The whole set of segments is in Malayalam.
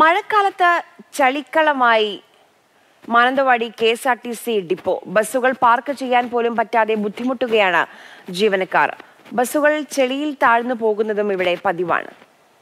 മഴക്കാലത്ത് ചളിക്കളമായി Mananthavady K S R T C depot ബസ്സുകൾ പാർക്ക് ചെയ്യാൻ പോലും പറ്റാതെ ബുദ്ധിമുട്ടുകയാണ് ജീവനക്കാർ ബസ്സുകൾ ചെളിയിൽ താഴ്ന്നു പോകുന്നതും ഇവിടെ പതിവാണ്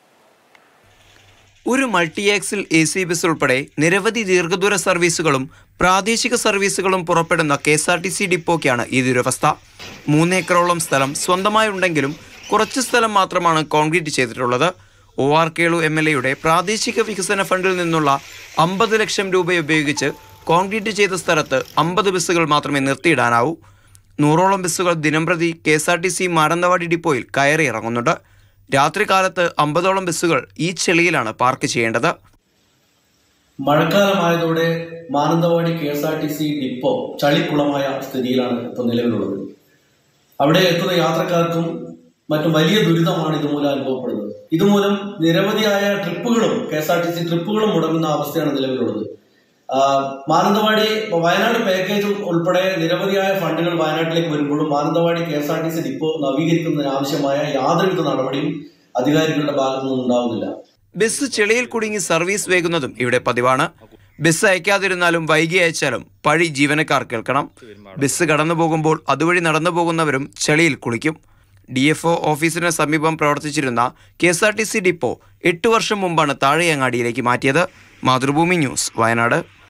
ഒരു multi axle A C bus ഉൾപ്പെടെ നിരവധി ദീർഘദൂര സർവീസുകളും പ്രാദേശിക സർവീസുകളും പുറപ്പെടുന്ന K S R T C ഡിപ്പോയ്ക്കാണ് ഈ ദുരവസ്ഥ മൂന്നേക്കറോളം സ്ഥലം സ്വന്തമായുണ്ടെങ്കിലും കുറച്ച് സ്ഥലം മാത്രമാണ് കോൺക്രീറ്റ് ചെയ്തിട്ടുള്ളത് O R Kelu M L എയുടെ പ്രാദേശിക വികസന ഫണ്ടിൽ നിന്നുള്ള അമ്പത് ലക്ഷം രൂപ ഉപയോഗിച്ച് കോൺക്രീറ്റ് ചെയ്ത സ്ഥലത്ത് അമ്പത് ബസ്സുകൾ മാത്രമേ നിർത്തിയിടാനാവൂ നൂറോളം ബസ്സുകൾ ദിനംപ്രതി K S R T C Mananthavady ഡിപ്പോയിൽ കയറി ഇറങ്ങുന്നുണ്ട് രാത്രികാലത്ത് അമ്പതോളം ബസ്സുകൾ ഈ ചെളിയിലാണ് പാർക്ക് ചെയ്യേണ്ടത് മഴക്കാലമായതോടെ Mananthavady K S R T C depot ചളിക്കുളമായ സ്ഥിതിയിലാണ് ഇപ്പോൾ നിലവിലുള്ളത് അവിടെ എത്തുന്ന യാത്രക്കാർക്കും മറ്റും വലിയ ദുരിതമാണ് ഇതുമൂലം അനുഭവപ്പെടുന്നത് ഇതുമൂലം നിരവധിയായ ട്രിപ്പുകളും K S R T C ട്രിപ്പുകളും മുടങ്ങുന്ന അവസ്ഥയാണ് നിലവിലുള്ളത് ആ, മാനന്തവാടി വയനാട് പാക്കേജ് ഉൾപ്പെടെ നിരവധിയായ ഫണ്ടുകൾ വയനാട്ടിലേക്ക് വരുമ്പോഴും Mananthavady K S R T C depot നവീകരിക്കുന്നതിന് ആവശ്യമായ യാതൊരുവിധ നടപടിയും അധികാരികളുടെ ഭാഗത്തു നിന്നുണ്ടാവുന്നില്ല ബസ് ചെളിയിൽ കുടുങ്ങി സർവീസ് വേകുന്നതും ഇവിടെ പതിവാണ് ബസ് അയക്കാതിരുന്നാലും വൈകി അയച്ചാലും പഴി ജീവനക്കാർ കേൾക്കണം ബസ് കടന്നു പോകുമ്പോൾ അതുവഴി നടന്നു പോകുന്നവരും ചെളിയിൽ കുളിക്കും ഡി എഫ് ഒ ഓഫീസിന് സമീപം പ്രവർത്തിച്ചിരുന്ന K S R T C depot എട്ട് വർഷം മുമ്പാണ് താഴെയങ്ങാടിയിലേക്ക് മാറ്റിയത് മാതൃഭൂമി ന്യൂസ് വയനാട്